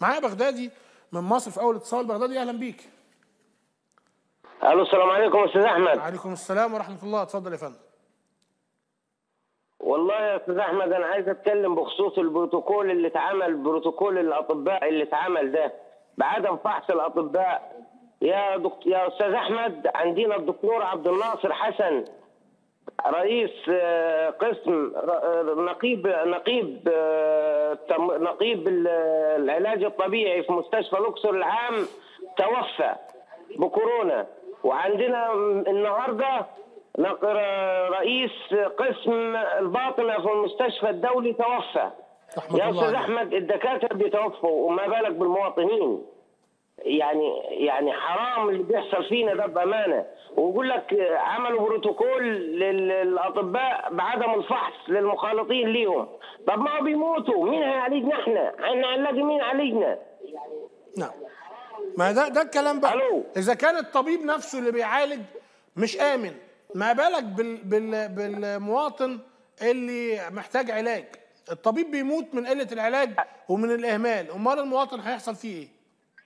معايا بغدادي من مصر في اول اتصال بغدادي اهلا بيك الو السلام عليكم استاذ احمد وعليكم السلام ورحمه الله اتفضل يا فندم والله يا استاذ احمد انا عايز اتكلم بخصوص البروتوكول اللي اتعمل بروتوكول الاطباء اللي اتعمل ده بعدم فحص الاطباء يا دكتور يا استاذ احمد عندنا الدكتور عبد الناصر حسن رئيس آه، قسم ر- آه، نقيب نقيب آه، تم- نقيب ال- العلاج الطبيعي في مستشفى الاقصر العام توفى بكورونا وعندنا النهارده نق- رئيس قسم الباطنه في المستشفى الدولي توفى رحمه يا الله استاذ عليك. احمد الدكاتره بيتوفوا وما بالك بالمواطنين يعني يعني حرام اللي بيحصل فينا ده بامانه ويقول لك عملوا بروتوكول لل- للاطباء بعدم الفحص للمخالطين ليهم طب ما هو بيموتوا مين هيعالجنا احنا؟ احنا هنلاقي مين يعالجنا؟ نعم ما ده ده الكلام بقى ألو. اذا كان الطبيب نفسه اللي بيعالج مش امن ما بالك بال بال بالمواطن اللي محتاج علاج الطبيب بيموت من قله العلاج ومن الاهمال امال المواطن هيحصل فيه ايه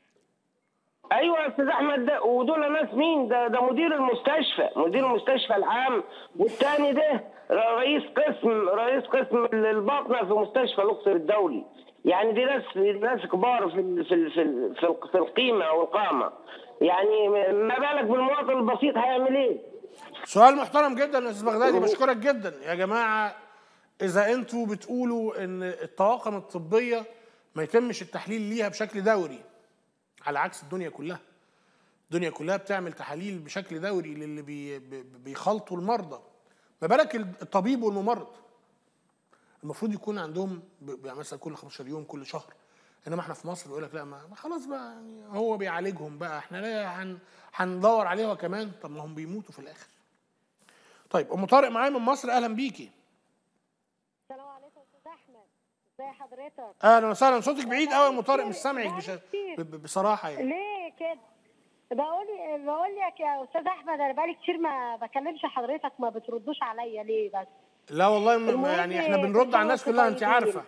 ايوه يا استاذ احمد ده ودول ناس مين؟ ده ده مدير المستشفى، مدير المستشفى العام والثاني ده رئيس قسم رئيس قسم الباطنه في مستشفى الاقصر الدولي. يعني دي ناس ناس كبار في ال- في ال- في ال- في ال- في القيمه والقامه. يعني ما بالك بالمواطن البسيط هيعمل ايه؟ سؤال محترم جدا يا استاذ بغدادي بشكرك جدا يا جماعه اذا انتوا بتقولوا ان الطواقم الطبيه ما يتمش التحليل ليها بشكل دوري على عكس الدنيا كلها الدنيا كلها بتعمل تحاليل بشكل دوري للي بي بي- بيخلطوا المرضى ما بالك الطبيب والممرض المفروض يكون عندهم ب- ب- مثلا كل 15 يوم كل شهر انما احنا في مصر يقول لك لا ما ما خلاص بقى يعني هو بيعالجهم بقى احنا لا هن هندور عليه هو كمان طب ما هم بيموتوا في الاخر طيب ام طارق معايا من مصر اهلا بيكي السلام عليكم استاذ احمد ازي حضرتك اهلا وسهلا صوتك بعيد قوي يا ام طارق مش سامعك بش... ب- ب- بصراحه يعني ليه كده بقول بقول لك يا استاذ احمد انا بقالي كتير ما بكلمش حضرتك ما بتردوش عليا ليه بس لا والله م- المهم يعني احنا بنرد كل على الناس سنة كلها وانتم انت عارفه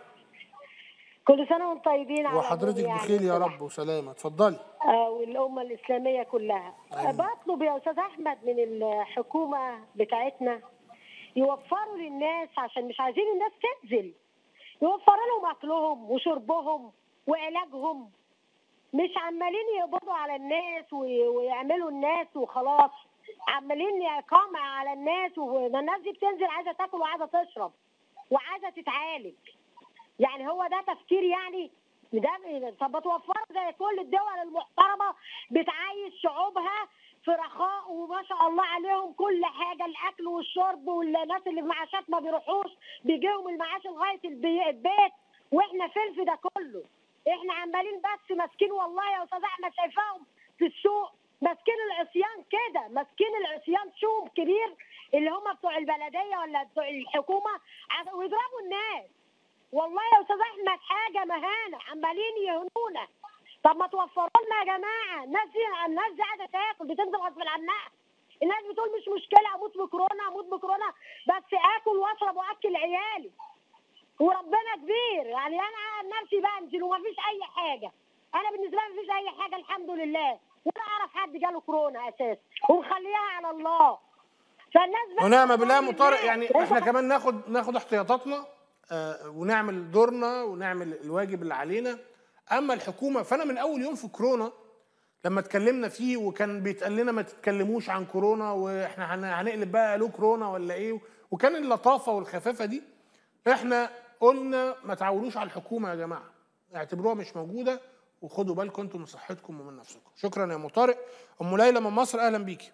كل سنه وانتم طيبين على وحضرتك العموم يعني بخير يا بصراحة. رب وسلامه اتفضلي آه، والامه الاسلاميه كلها آمين. بطلب يا استاذ احمد من الحكومه بتاعتنا يوفروا للناس عشان مش عايزين الناس تنزل يوفروا لهم اكلهم وشربهم وعلاجهم مش عمالين يقبضوا على الناس وي- ويعملوا الناس وخلاص عمالين اقامه على الناس والناس دي بتنزل عايزه تاكل وعايزه تشرب وعايزه تتعالج يعني هو ده تفكير يعني ده طب ما توفروا زي كل الدول المحترمه بتعيش شعوبها في رخاء وما شاء الله عليهم كل حاجه الاكل والشرب والناس اللي في معاشات ما بيروحوش بيجيهم المعاش لغايه البي- البيت واحنا فين في ده كله؟ احنا عمالين بس ماسكين والله يا استاذ احمد شايفاهم في السوق ماسكين العصيان كده ماسكين العصيان شوم كبير اللي هم بتوع البلديه ولا بتوع الحكومه عش- ويضربوا الناس والله يا استاذ احمد حاجه مهانه عمالين يهنونا طب ما توفروا لنا يا جماعه الناس دي الناس دي عايزه تاكل بتنزل غصب عنها الناس بتقول مش مشكله اموت بكورونا اموت بكورونا بس اكل واشرب واكل عيالي وربنا كبير يعني انا عن نفسي بنزل ومفيش اي حاجه انا بالنسبه لي مفيش اي حاجه الحمد لله ولا اعرف حد جاله كورونا اساسا ومخليها على الله فالناس بقى ونعم بالله يا ام طارق الناس. يعني احنا كمان ناخد ناخد احتياطاتنا آه، ونعمل دورنا ونعمل الواجب اللي علينا اما الحكومه فانا من اول يوم في كورونا لما اتكلمنا فيه وكان بيتقال لنا ما تتكلموش عن كورونا واحنا هن- هنقلب بقى له كورونا ولا ايه وكان اللطافه والخفافه دي احنا قلنا ما تعولوش على الحكومه يا جماعه اعتبروها مش موجوده وخدوا بالكم انتم من صحتكم ومن نفسكم شكرا يا ام طارق ام ليلى من مصر اهلا بيكي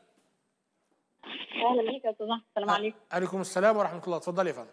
اهلا بيك يا استاذ احمد السلام عليكم عليكم السلام ورحمه الله اتفضلي يا فندم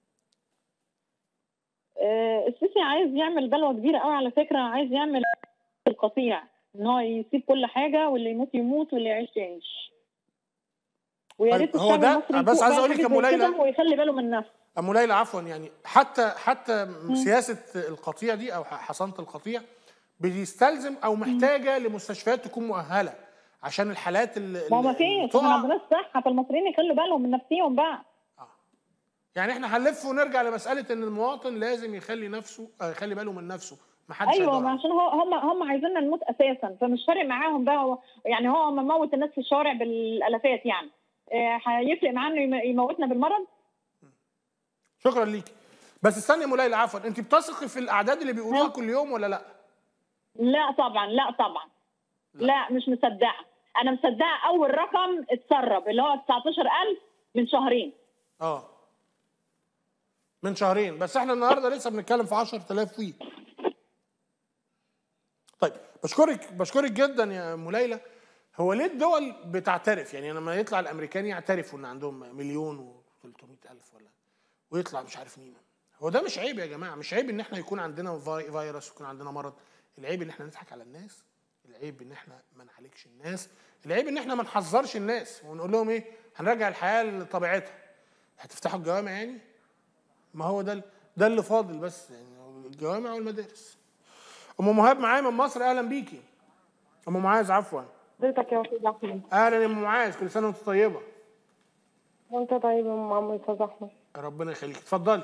آه، السيسي عايز يعمل بلوه كبيره قوي على فكره عايز يعمل القطيع ان هو يسيب كل حاجه واللي يموت يموت واللي يعيش يعيش ويا طيب، ريت هو الشعب ده- المصري بس يفوق عايز بقى أقول لك حاجة يا أم زي ليلى- كده ويخلي باله من نفسه ام ليلى عفوا يعني حتى حتى سياسه القطيع دي او حصانه القطيع بيستلزم او محتاجه لمستشفيات تكون مؤهله عشان الحالات اللي ما هو ما اللي فيش ما تقع عندناش صحه فالمصريين يخلوا بالهم من نفسهم بقى يعني احنا هنلف ونرجع لمساله ان المواطن لازم يخلي نفسه آه، يخلي باله من نفسه ما حدش ايوه هيدور ما عليه. عشان هو هم هم عايزيننا نموت اساسا فمش فارق معاهم بقى هو يعني هو مموت الناس في الشوارع بالالافات يعني آه، هيفرق معاه انه يم- يموتنا بالمرض شكرا ليكي بس استني يا مولي عفوا انت بتثقي في الاعداد اللي بيقولوها كل يوم ولا لا لا طبعا لا طبعا لا مش مصدقه انا مصدقه اول رقم اتسرب اللي هو 19000 من شهرين اه من شهرين بس احنا النهارده لسه بنتكلم في 10000 وي طيب بشكرك بشكرك جدا يا ام ليلى هو ليه الدول بتعترف يعني لما يطلع الامريكان يعترفوا ان عندهم مليون و300 الف ولا ويطلع مش عارف مين هو ده مش عيب يا جماعه مش عيب ان احنا يكون عندنا في- فيروس ويكون عندنا مرض العيب ان احنا نضحك على الناس العيب ان احنا ما نعالجش الناس العيب ان احنا ما نحذرش الناس ونقول لهم ايه هنرجع الحياه لطبيعتها هتفتحوا الجوامع يعني ما هو ده ده اللي فاضل بس يعني الجوامع والمدارس ام مهاب معايا من مصر اهلا بيكي ام معاذ عفوا حضرتك يا استاذ احمد اهلا يا ام معاذ كل سنه وانت طيبه وانت طيب يا ام عمرو استاذ احمد ربنا يخليك اتفضلي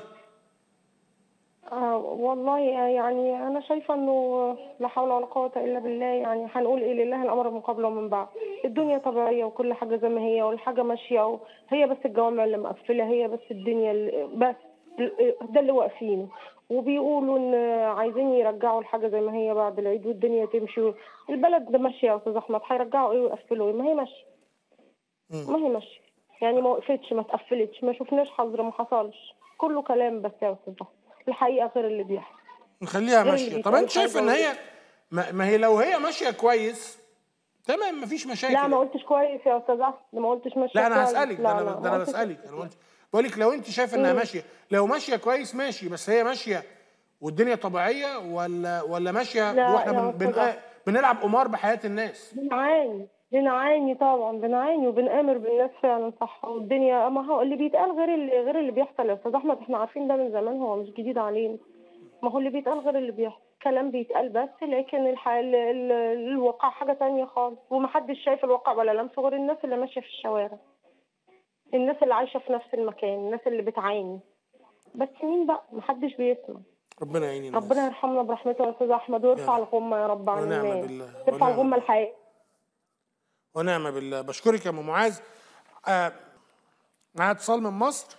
آه والله يعني انا شايفه انه لا حول ولا قوه الا بالله يعني هنقول ايه لله الامر من قبل ومن بعد الدنيا طبيعيه وكل حاجه زي ما هي والحاجه ماشيه و- هي بس الجوامع اللي مقفله هي بس الدنيا اللي بس ده اللي واقفينه وبيقولوا ان عايزين يرجعوا الحاجه زي ما هي بعد العيد والدنيا تمشي البلد ماشيه يا استاذ احمد هيرجعوا ايه ويقفلوا ايه ما هي ماشيه ما هي ماشيه يعني ما وقفتش ما اتقفلتش ما شفناش حظر ما حصلش كله كلام بس يا استاذ احمد الحقيقه غير اللي بيحصل نخليها غير ماشيه اللي طب انت بيتقال شايف ان حاجة هي ما, ما هي لو هي ماشيه كويس تمام مفيش مشاكل لا ما قلتش كويس يا استاذ احمد ما قلتش ماشيه لا انا كويس. هسالك ده لا انا لا ده ما انا قلتش- بسالك انا قلت بقول لك لو انت شايف انها ماشيه لو ماشيه كويس ماشي بس هي ماشيه والدنيا طبيعيه ولا ولا ماشيه لا واحنا يا بن بن أستاذ. بنلعب قمار بحياه الناس بنعاني بنعاني طبعا بنعاني وبنآمر بالناس فعلا صح والدنيا ما هو اللي بيتقال غير اللي غير اللي بيحصل يا استاذ احمد احنا عارفين ده من زمان هو مش جديد علينا ما هو اللي بيتقال غير اللي بيحصل كلام بيتقال بس لكن الح... ال... ال... الواقع حاجة تانية خالص ومحدش شايف الواقع ولا لمسه غير الناس اللي ماشية في الشوارع الناس اللي عايشة في نفس المكان الناس اللي بتعاني بس مين بقى محدش بيسمع ربنا يعين الناس ربنا يرحمنا برحمته يا استاذ احمد ويرفع يا رب. الغمة يا رب عن ونعم الناس بالله. يرفع ونعم الغمة بالله. الحقيقية ونعم بالله بشكرك يا ام معاذ آه معايا اتصال من مصر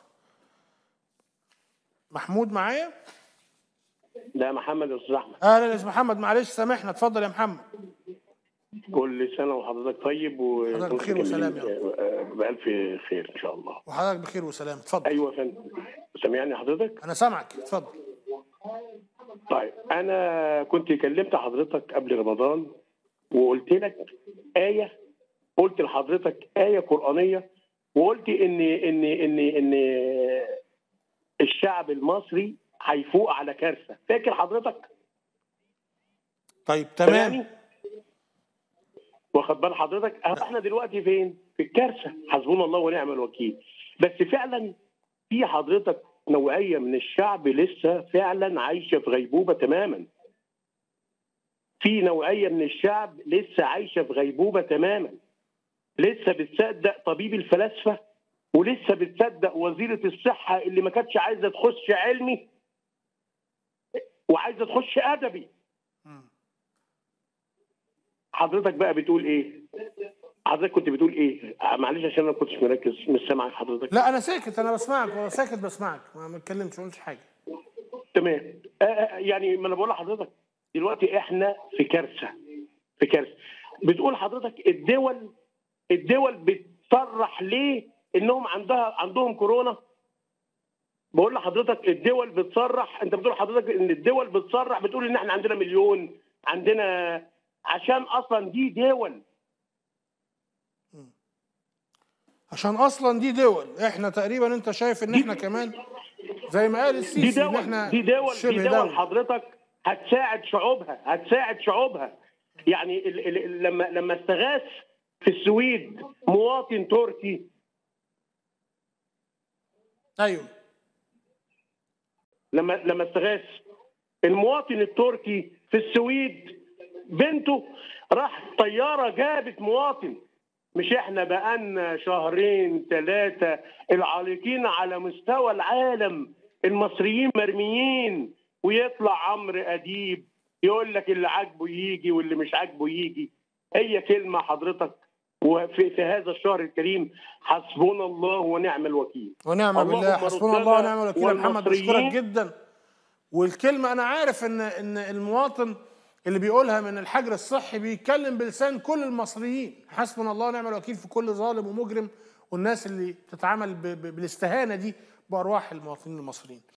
محمود معايا ده محمد يا استاذ احمد اهلا يا استاذ محمد معلش سامحنا اتفضل يا محمد كل سنه وحضرتك طيب و حضرتك بخير وسلام يا رب بالف خير ان شاء الله وحضرتك بخير وسلام اتفضل ايوه يا فندم سامعني حضرتك انا سامعك اتفضل طيب انا كنت كلمت حضرتك قبل رمضان وقلت لك ايه قلت لحضرتك ايه قرانيه وقلت ان ان ان ان الشعب المصري هيفوق على كارثه فاكر حضرتك طيب تمام سامعني؟ واخد بال حضرتك أهو احنا دلوقتي فين في الكارثه حسبنا الله ونعم الوكيل بس فعلا في حضرتك نوعيه من الشعب لسه فعلا عايشه في غيبوبه تماما في نوعيه من الشعب لسه عايشه في غيبوبه تماما لسه بتصدق طبيب الفلاسفه ولسه بتصدق وزيره الصحه اللي ما كانتش عايزه تخش علمي وعايزه تخش ادبي حضرتك بقى بتقول ايه؟ حضرتك كنت بتقول ايه؟ آه، معلش عشان انا ما كنتش مركز مش سامعك حضرتك لا انا ساكت انا بسمعك وانا ساكت بسمعك ما ما اتكلمش ما قلتش حاجه تمام آه، آه، يعني ما انا بقول لحضرتك دلوقتي احنا في كارثه في كارثه بتقول حضرتك الدول الدول بتصرح ليه انهم عندها عندهم كورونا بقول لحضرتك الدول بتصرح انت بتقول حضرتك ان الدول بتصرح بتقول ان احنا عندنا مليون عندنا عشان اصلا دي دول عشان اصلا دي دول احنا تقريبا انت شايف ان احنا كمان زي ما قال دي السيسي ان دول احنا دي دول دي شبه دول دولة حضرتك هتساعد شعوبها هتساعد شعوبها يعني ال ال ال- لما لما استغاث في السويد مواطن تركي ايوه لما لما استغاث المواطن التركي في السويد بنته راح طياره جابت مواطن مش احنا بقالنا شهرين ثلاثه العالقين على مستوى العالم المصريين مرميين ويطلع عمرو اديب يقول لك اللي عاجبه يجي واللي مش عاجبه يجي هي كلمه حضرتك وفي في هذا الشهر الكريم حسبنا الله ونعم الوكيل ونعم اللهم بالله حسبنا ردنا الله ونعم الوكيل يا محمد والمصريين. بشكرك جدا والكلمه انا عارف ان ان المواطن اللي بيقولها من الحجر الصحي بيتكلم بلسان كل المصريين حسبنا الله ونعم الوكيل في كل ظالم ومجرم والناس اللي تتعامل ب- ب- بالاستهانه دي بارواح المواطنين المصريين